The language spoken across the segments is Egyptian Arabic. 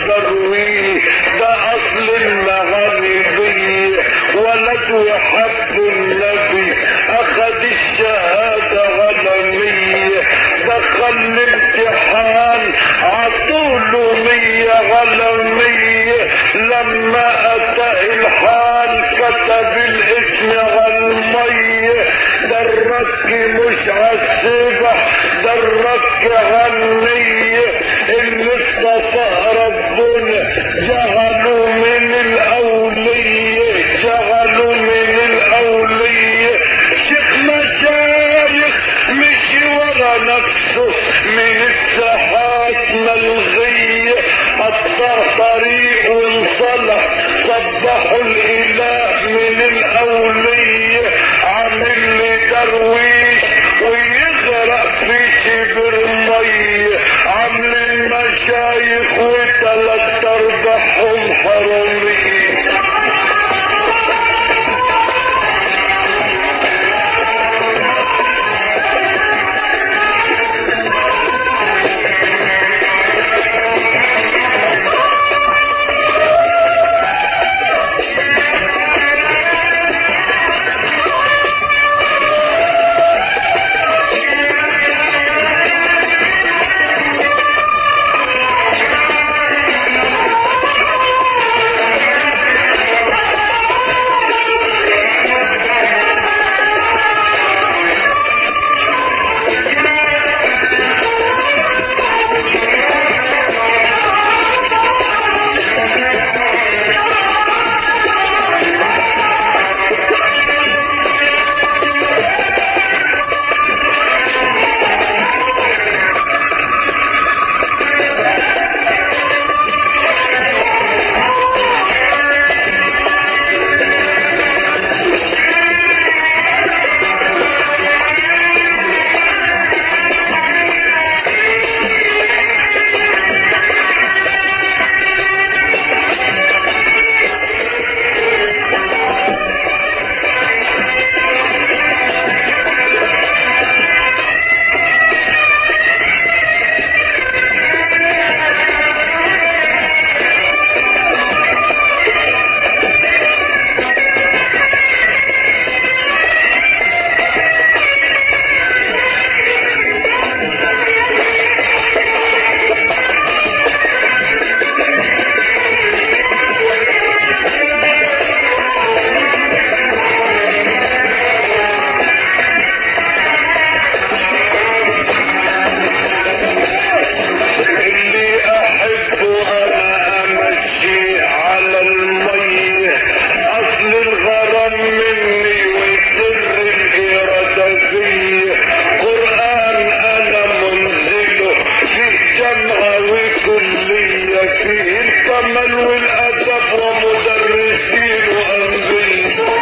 درويش ده اصل المغاربي ولد وحب النبي اخد الشهادة غلمية دخل الامتحان عطوله مية غلمية لما اتى الحال كتب الاسم غلمية درك مش عالسبح درك غنية اللي اصطفى ربنا جعلوا من الاولية جعلوا من الاولية شيخ مشايخ مشي ورا نفسه من الساحات ملغية قطع طريق وانصلح صبحوا الاله من الاولية عامل لي درويش ويغرق في شبر مية عامل المشايخ وتلات ارباعهم حرامية اللي احبه انا امشي على المية اصل الغرام مني وسر الارادة فيه قرآن انا منزله فيه جامعة وكلية فيه الكمال والادب ومدرسين وانبياء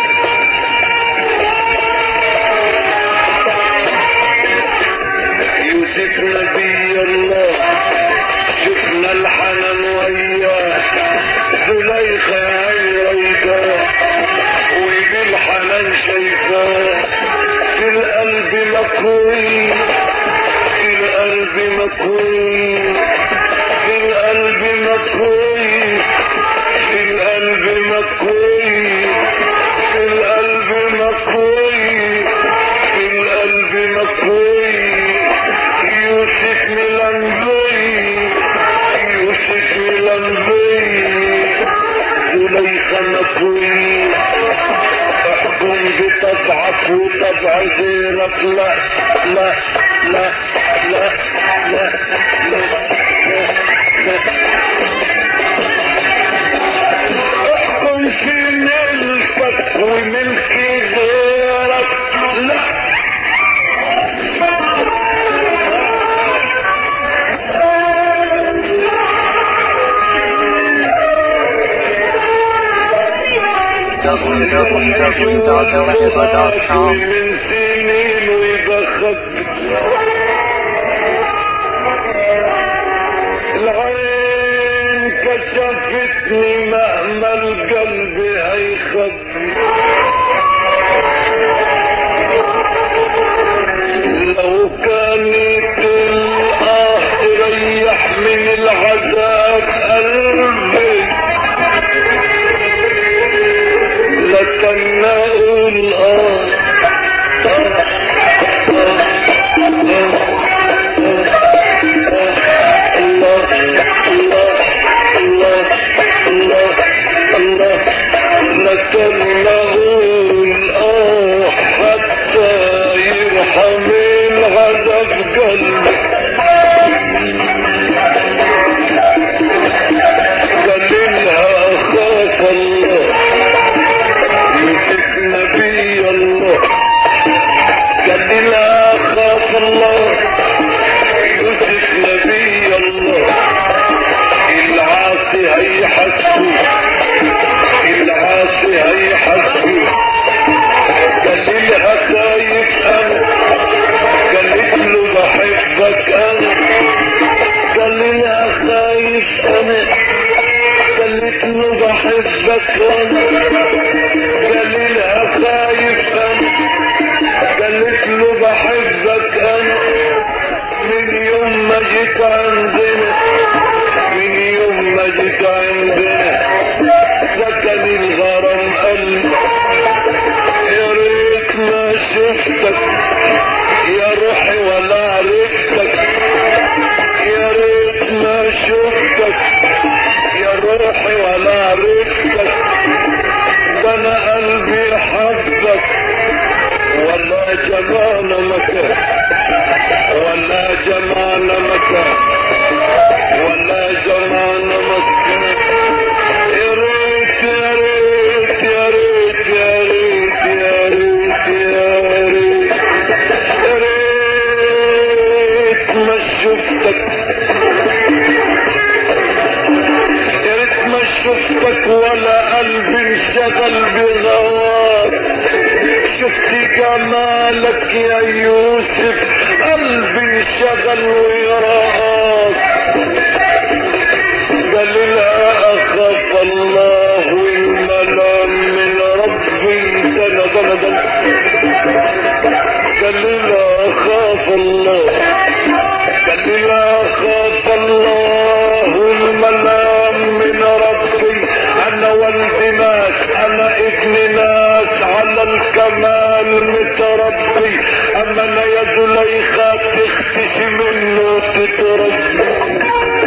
يوسف نبي الله شفنا الحنان وياه زليخة عيريداه وبالحنان شايفاه في القلب مكوي في القلب مكوي في القلب مكوي في القلب مكوي في القلب مكوي في القلب مكوي يوسف ملنبي يوسف ملنبي زليخة مكوي احكم بطبعك وطبع غيرك لا لا لا لا لا لا لا احكم في ملكك وملك غيرك لا www.alpha.com من سنين ويبخت العين كشفتني مهما القلب هيخبي لو كانت الآه تريح من العذاب قلبي لك قال لها خايف انا قالت له بحبك انا من يوم ما جيت عندنا من يوم ما جيت عندنا سكن الغرام قلبي يا ريت ما شفتك يا روحي ولا عرفتك يا ريت ما شفتك يا روحي ولا عرفتك ده انا قلبي حبك ولا جمعنا مكان ولا جمعنا مكان ولا جمعنا مكان يا ريت يا ريت يا ريت يا ريت يا ريت يا ريت يا ريت ما شفتك يا ريت ما شفتك ولا قلبي انشغل بغواك شفت جمالك يا يوسف قلبي انشغل ويراك قال لا اخاف الله الملام من ربي دنا دنا دنا قال لا اخاف الله قال لا اخاف الله الملام من ربي انا ولد ناس انا ابن ناس على الكمال متربي اما انا يا زليخة تختشي منه تتربي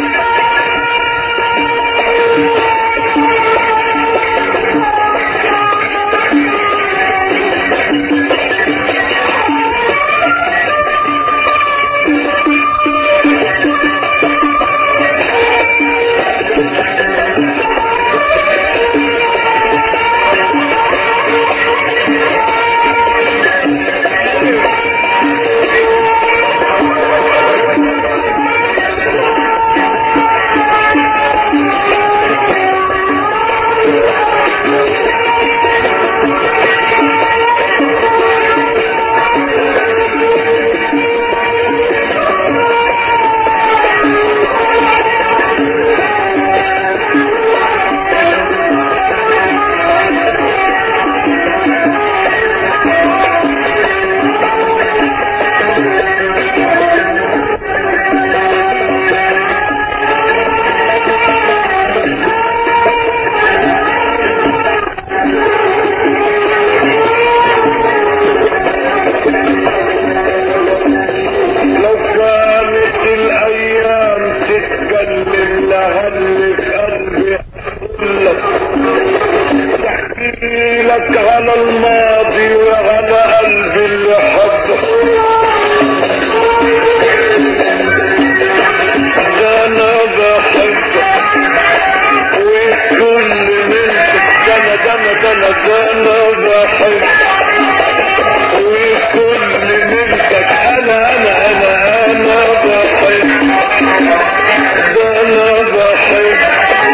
لو كانت الايام تتكلم لها اللي في قلبي اقول لك تحكي لك على الماضي وعلى قلبي اللي حبك ده انا بحبك وكل منك ده انا ده انا ده انا ده انا بحبك وكل منك انا انا انا انا بحب ده انا بحب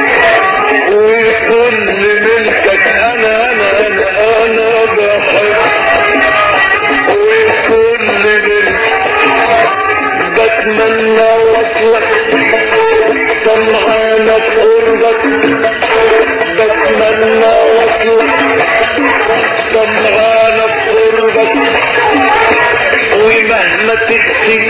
وكل ملكك انا انا انا انا بحب وكل ملك بتمنى وصلك سمعانة قربك بتمنى وصلك سمعانة قربك ومهما تكفي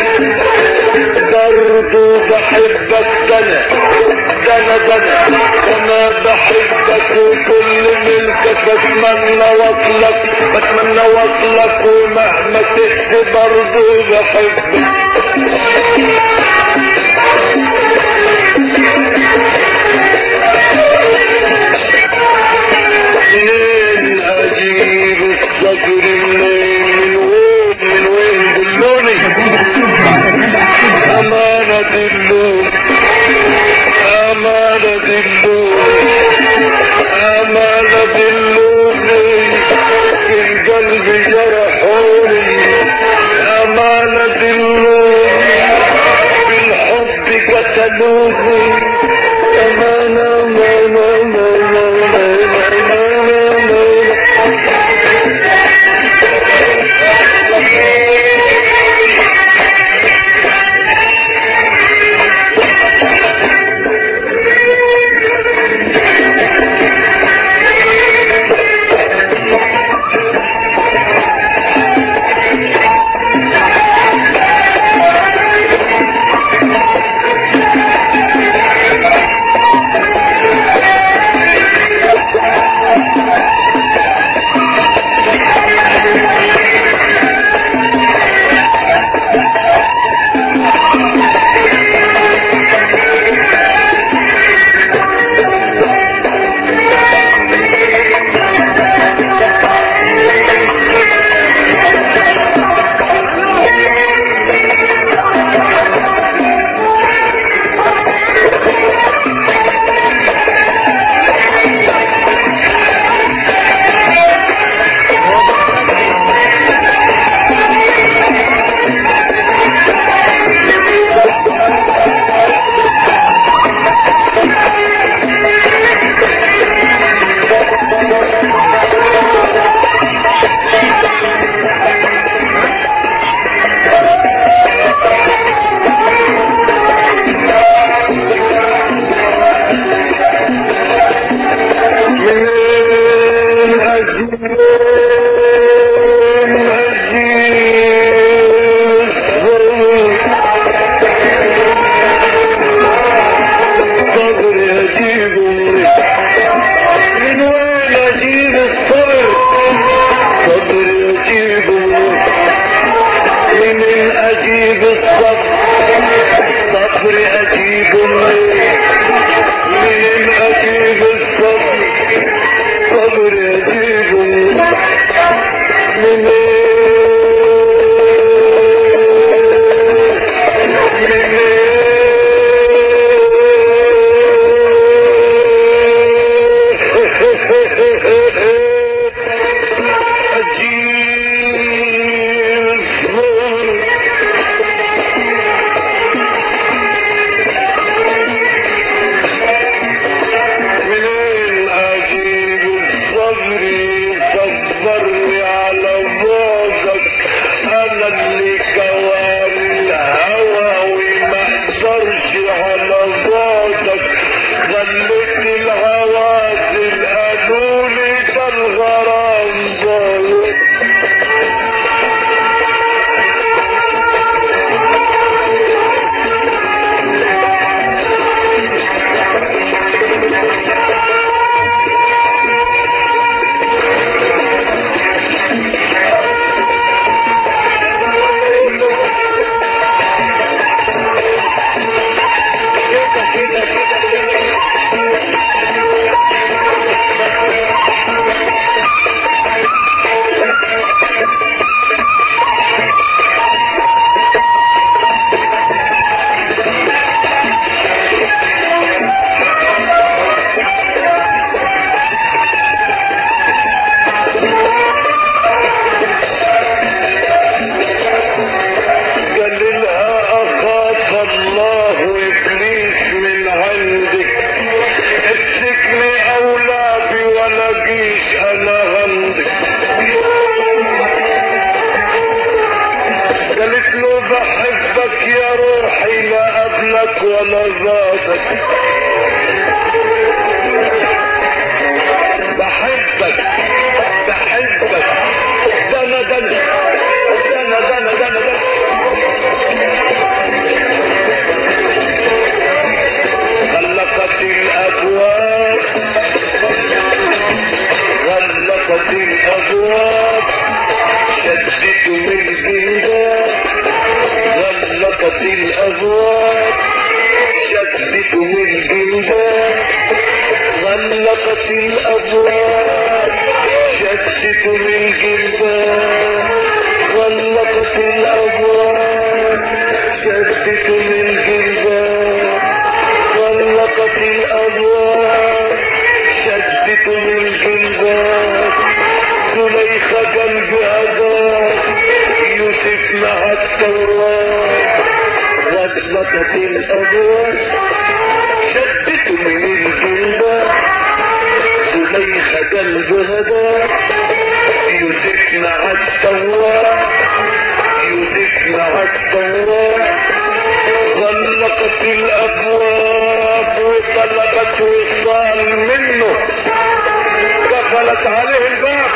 برضو بحبك دنا دنا دنا انا بحبك وكل ملكك بتمنى وصلك بتمنى وصلك ومهما تكفي برضو بحبك منين اجيب الصبر منين من وين من وين دلوني امانة دلوني امانة دلوني امانة دلوني في القلب جرحوني امانة دلوني بالحب قتلوني امانة امانة امانة امانة امانة قال لها اخاف الله ابليس من عندك السجن اولادي ولا جيش انا عندك قالت له بحبك يا روحي لا قبلك ولا زادك بحبك بحبك دنا دنا دنا دنا دنا دنا غلقت الابواب غلقت الابواب شدت من الجلدان غلقت الابواب شدت من الجلدان غلقت الابواب شدت من الجلدان غلقت الابواب شدت من الجلدان غلقت الابواب شدت من الجلدان زليخة قلبها دار يوسف مع التوراة غلقت الابواب شدت من الجلدان زليخة قلبها دار يوسف مع التوراة يوسف مع التوراة غلقت الابواب وطلبت وصال منه قفلت عليه الباب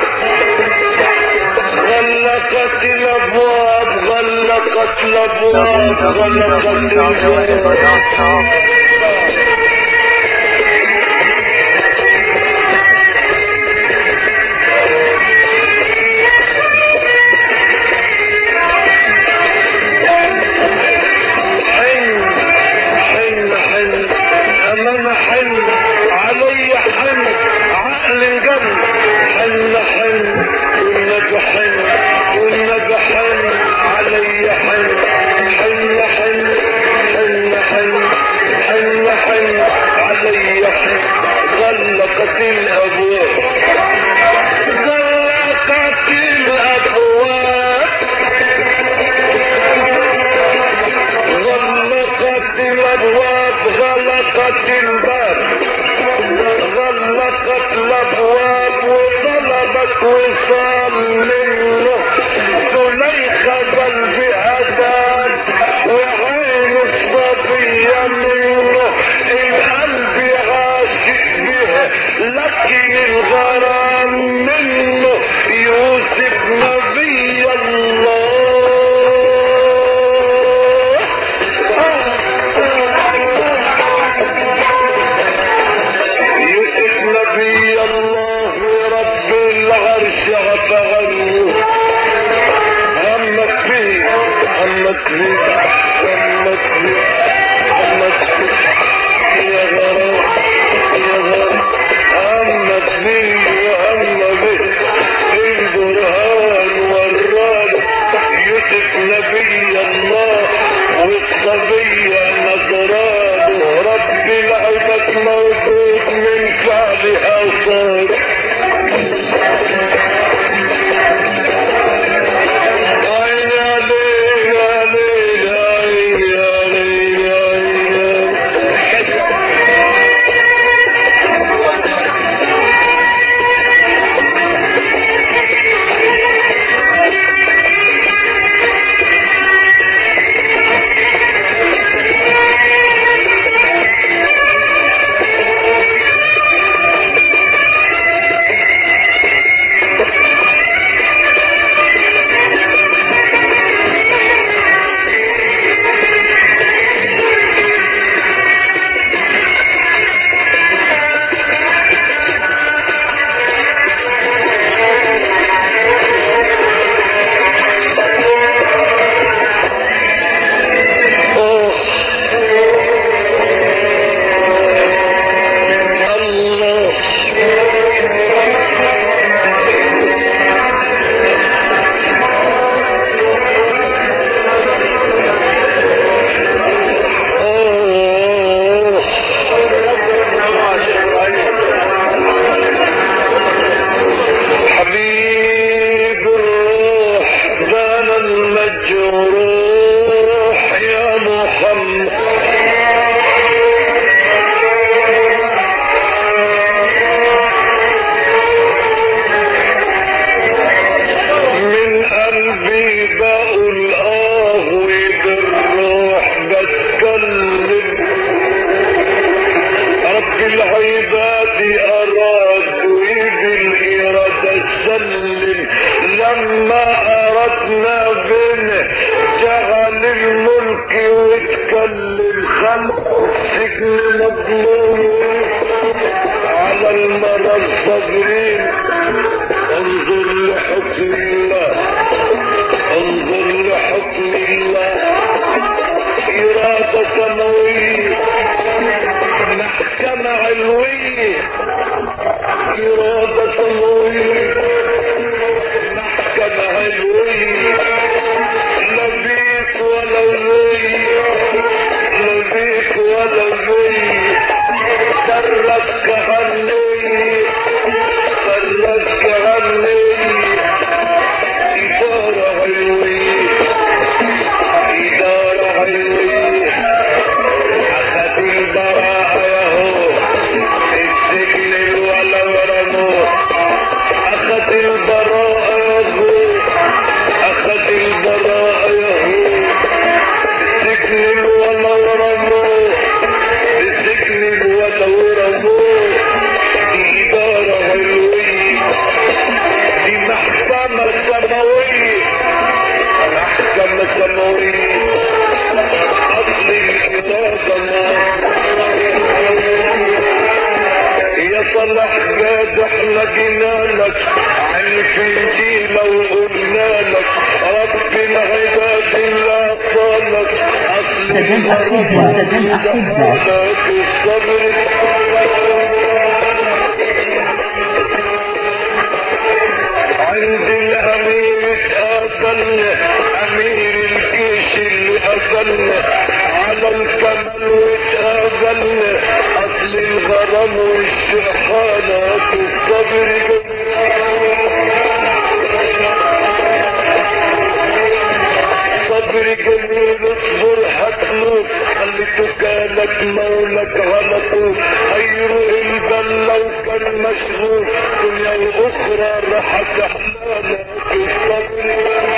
غلقت الابواب غلقت الابواب غلقت الابواب حن حن حن امام حن علي حن عقل الجن حن حن والنبي حن والنبي حن علي حن حن حن حن حن حن حن علي حن غلقت الابواب غلقت الابواب غلقت الابواب غلقت الباب غلقت الابواب وطلبت وصال منه زليخة قلبها دار وعين الصبية منه القلب عاشق بها لكن الغرام منه يوسف نبي الله يوسف نبي الله رب العرش عفغنه السجن مظلوم على المرض صابرين انظر لحكم الله انظر لحكم الله إرادة سماوية محكمة علوية إرادة سماوية محكمة علوية لا بيك ولا زي لا بيك ولا زي فرك عني فرك عني إدارة علوية إدارة علوية أخذ البراءة يهو السجن الولا ورموه أخذ البراءة يهو أخذ البراءة يهو السجن الولا ورموه السجن الولا ورموه دي إدارة علوية دي محكمة سماوية محكمة سماوية أصل الإرادة يا صلاح جاد احنا جينا لك عن فنجيلة وقلنا لك رب العباد اللي صالك أصل سجل أحبة سجل أحبة لك الصبر عند الامير اتقابلنا امير الجيش اللي قتلنا على الكمال واتقابلنا اصل الغرام والشيخانة الصبر صبر جميل اصبر هتموت خليتك لك مولك غلطوك خير البل لو كان مشغول دنيا واخرى راحت احلامك الصبر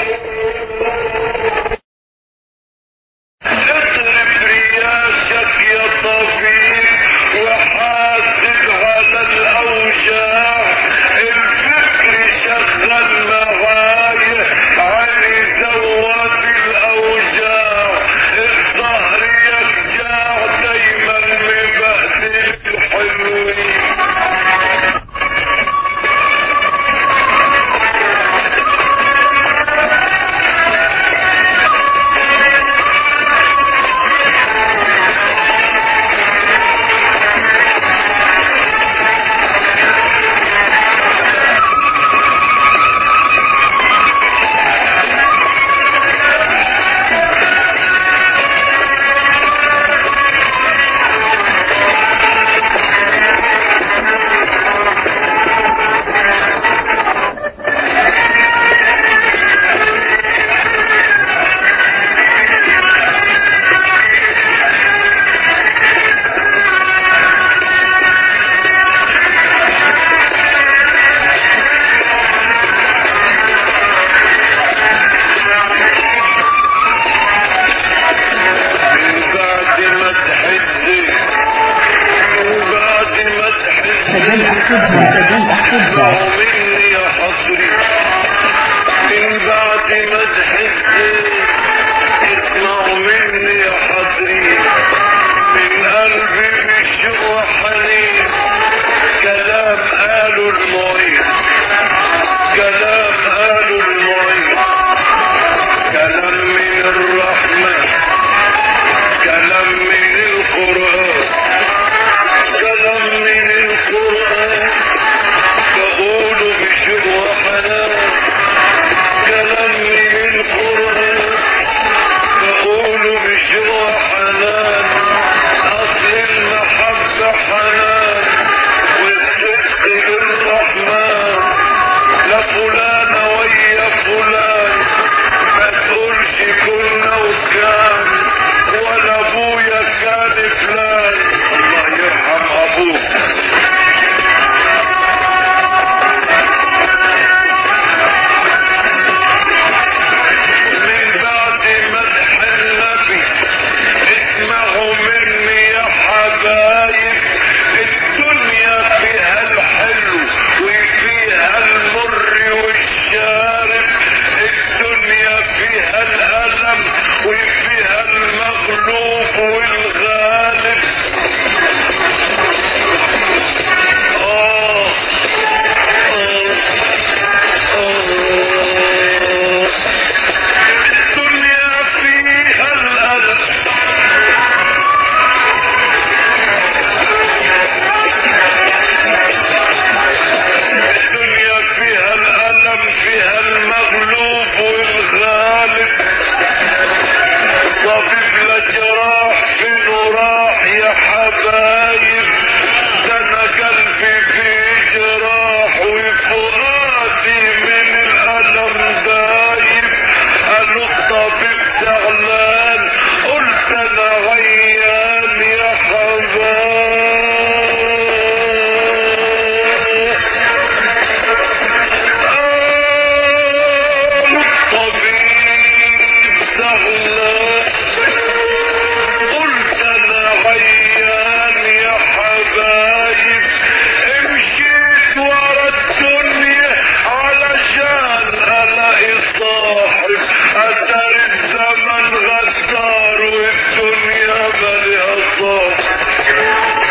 اضرب رياسك يا طبيب وحاسب على الاوجاع الفكر شغل معايا علي زوات الاوجاع الظهر يرجع دايما مبهدل الحلوين حبايب ده انا قلبي في جراح وفؤادي من الالم دايب قالوا الطبيب زعلان قلت انا عيان يا حبايب الطبيب زعلان قلت انا عيان يا حبايب مشيت ورا الدنيا علشان الاقي صاحب اتاري الزمن غدار والدنيا مليها صاحب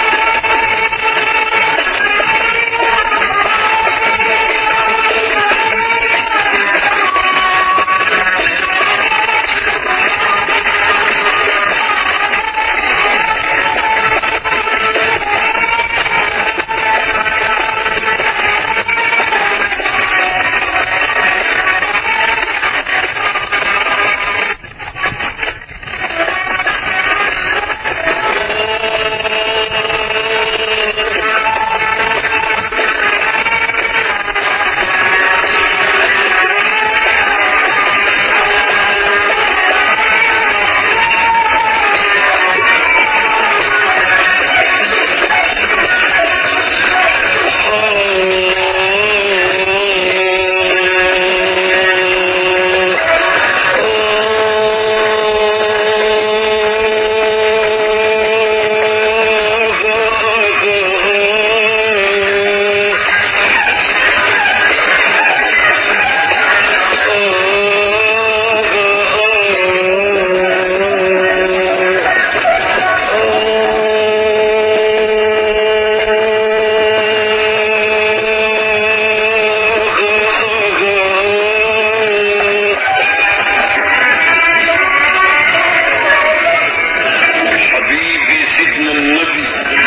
حبيبي سيدنا النبي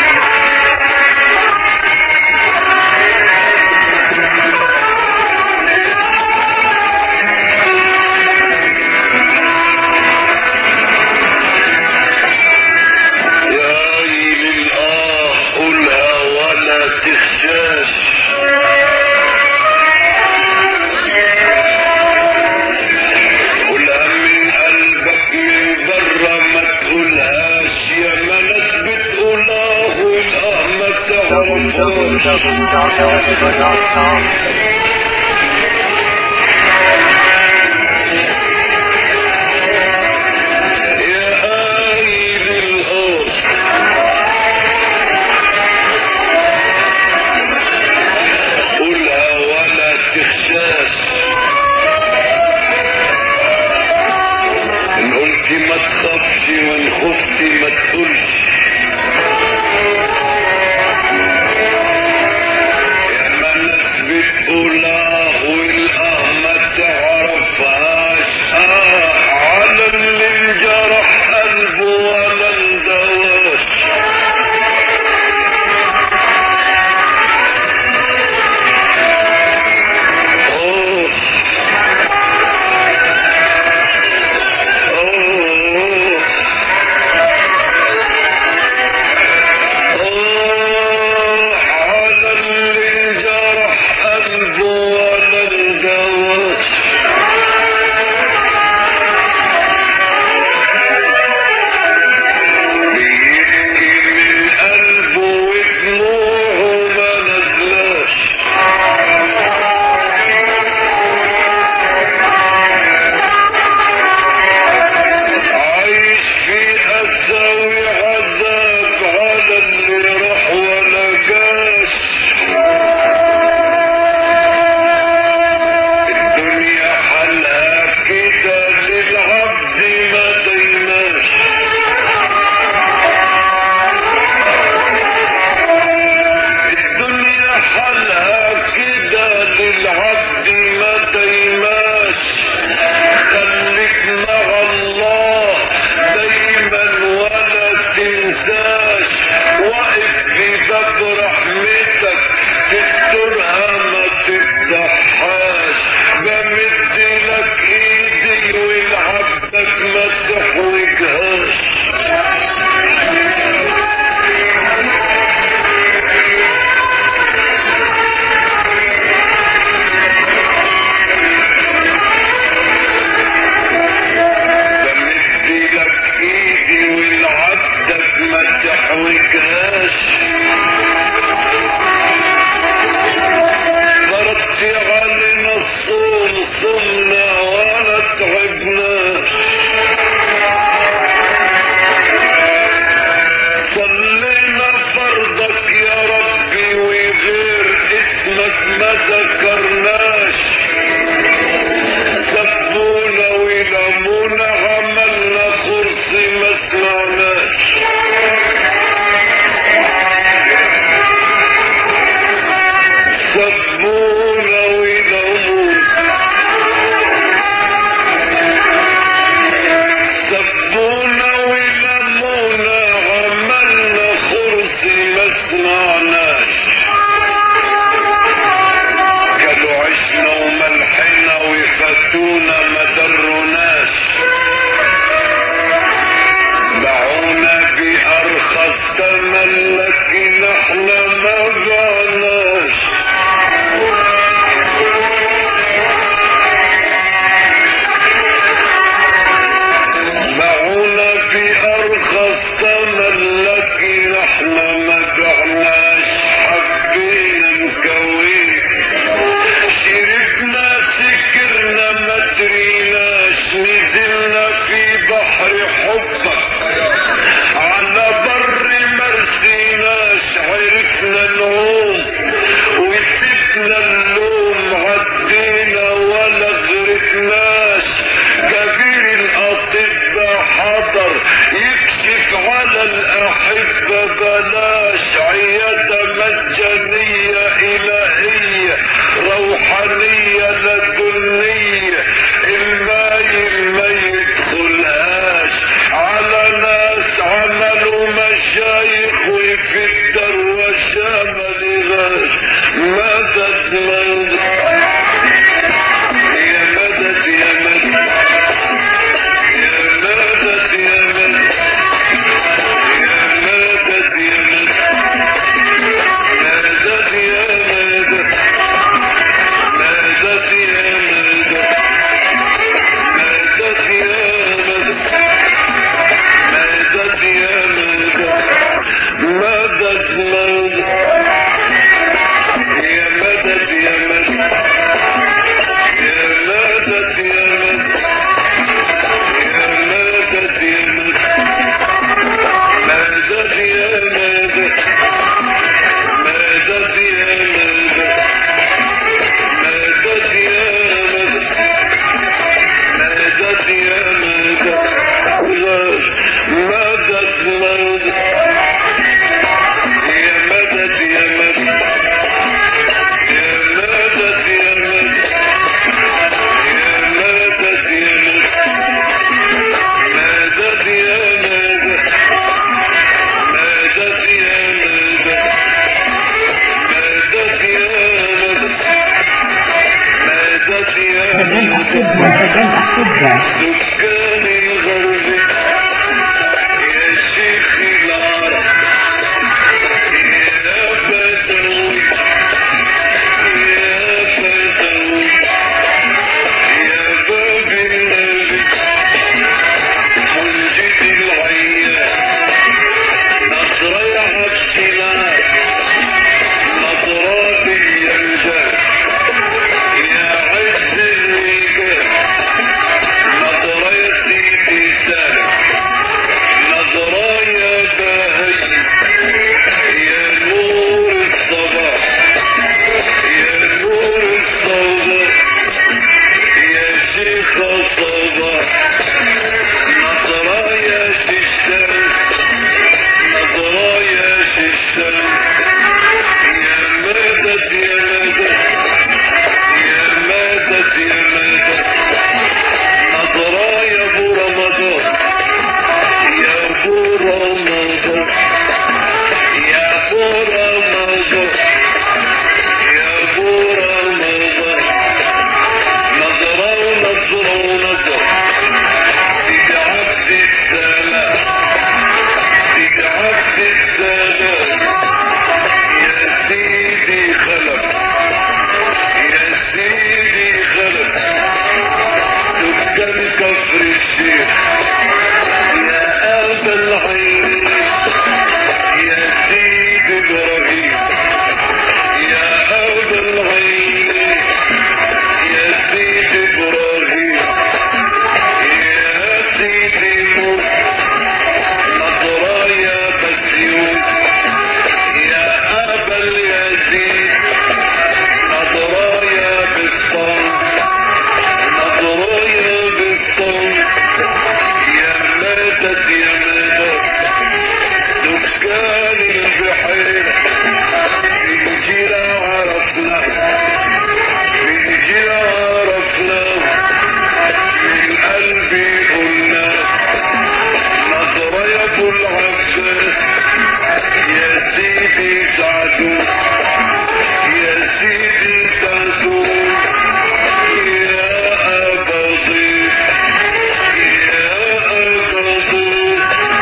يا عين الآه قولها ولا تخشاش قولها من قلبك من برا ما تقولهاش يا ما ناس بتقولها والآه ما تعرفهاش www.radioactive.com. يا عين الآه قولها ولا تخشاش ان قلت ما تخافش وان خفت ما تقولش يا ما الناس بتقول تحوجهاش فرضت علينا الصوم صمنا ولا تعبناش صلينا فرضك يا ربي وغير اسمك ما ذكرناش سبونا ولمونا عملنا خرص ما سمعناش سعدون يا سيدي سعدون يا أبا ضيف يا أبا ضيف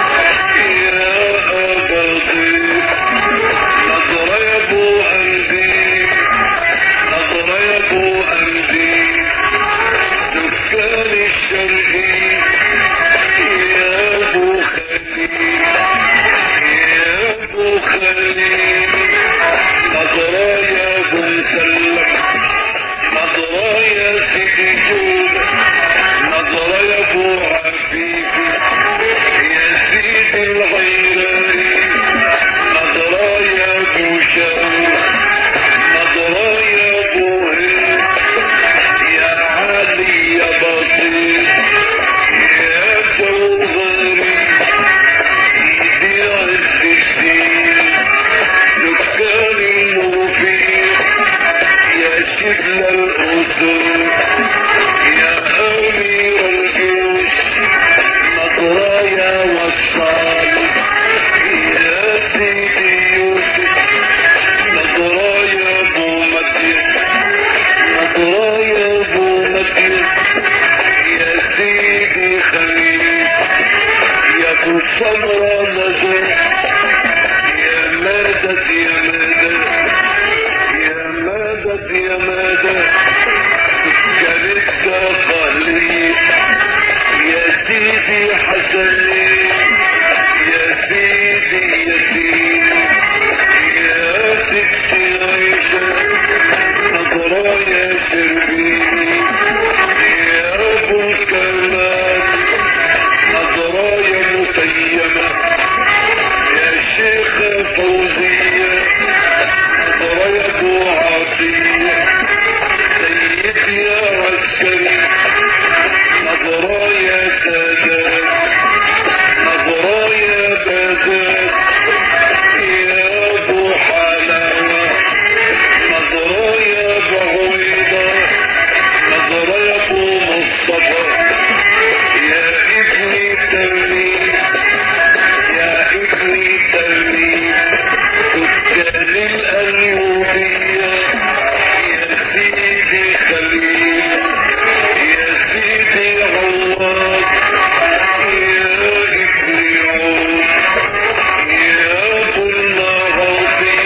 يا أبا ضيف نظرة يا أبو أنديب نظرة يا أبو أنديب دكان الشرقي يا أبو خليل يا أبو خليل نظرة يا أبو مسلم نظرة يا سيدي جود نظرة يا أبو عفيفي يا سيدي الغيراني نظرة يا أبو شاوي نظرة يا أبو هند يا علي يا بصير يا جوهري ايدي عز الدين دكان المفيد يا شبل الأسر يا أمير الجيوش نظرايا وصال يا سيدي يوسف نظرايا أبو مدين نظرايا أبو مدين يا سيدي خليل يا ابو سمرة نزل يا مدد يا مدد يا مدد يا مدد كانت خليل يا سيدي حسني يا سيدي ياسين يا ستي عيشة نظرة يا شربيني يا ابو الكمال نظرة يا متيمة يا شيخ فوزية نظرة يا ابو عطية سيد يا عسكري نظرة يا سادات نظرة يا بادات يا ابو حلاوة نظرة يا بعويضة نظرة يا ابو مصطفى يا ابني تلميذ يا ابني تلميذ تسكن الأيوبية يا سيدي خليل يا سيدي عواد يا ابني عود يا ابو النهضي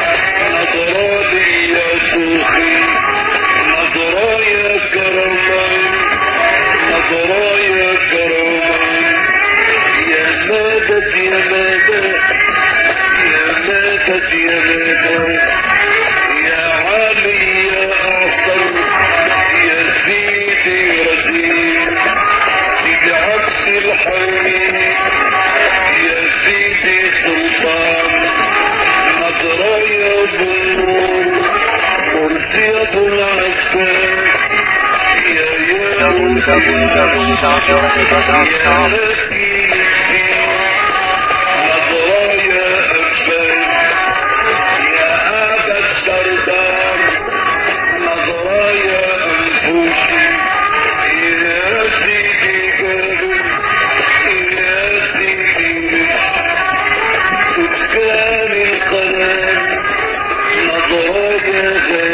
نظرة لي يا شوخي نظرة يا كرمان نظرة يا كرمان يا مدد يا مدد يا مدد يا مدد يا علي يا أخر يا سيدي رزين سيدي عبد الحميد يا سيدي سلطان نظرة يا ابو النور مرسي ابو العسكر يا يا www.radioradio.com نظرة يا أبان يا أبا الدردار نظرة يا أنفوسي يا سيدي جابر يا سيدي سكان القناة نظرة يا غالي